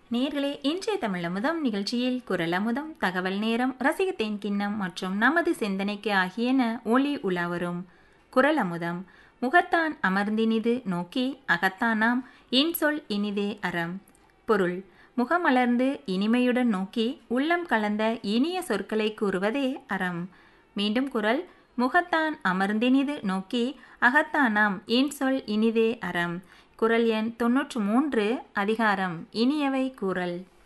நேர்களே இன்றைய தமிழ் அமுதம் நிகழ்ச்சியில் குரல் அமுதம் தகவல் நேரம் ரசிகத்தேன் கிண்ணம் மற்றும் நமது சிந்தனைக்கு ஆகியன ஒளி உலா வரும் குரல் அமுதம் முகத்தான் அமர்ந்தினிது நோக்கி அகத்தானாம் இன்சொல் இனிதே அறம் பொருள் முகமலர்ந்து இனிமையுடன் நோக்கி உள்ளம் கலந்த இனிய சொற்களை கூறுவதே அறம் மீண்டும் குரல் முகத்தான் அமர்ந்தினிது நோக்கி அகத்தானாம் இன்சொல் இனிதே அறம் குரல் எண் தொன்னூற்று மூன்று அதிகாரம் இனியவை கூறல்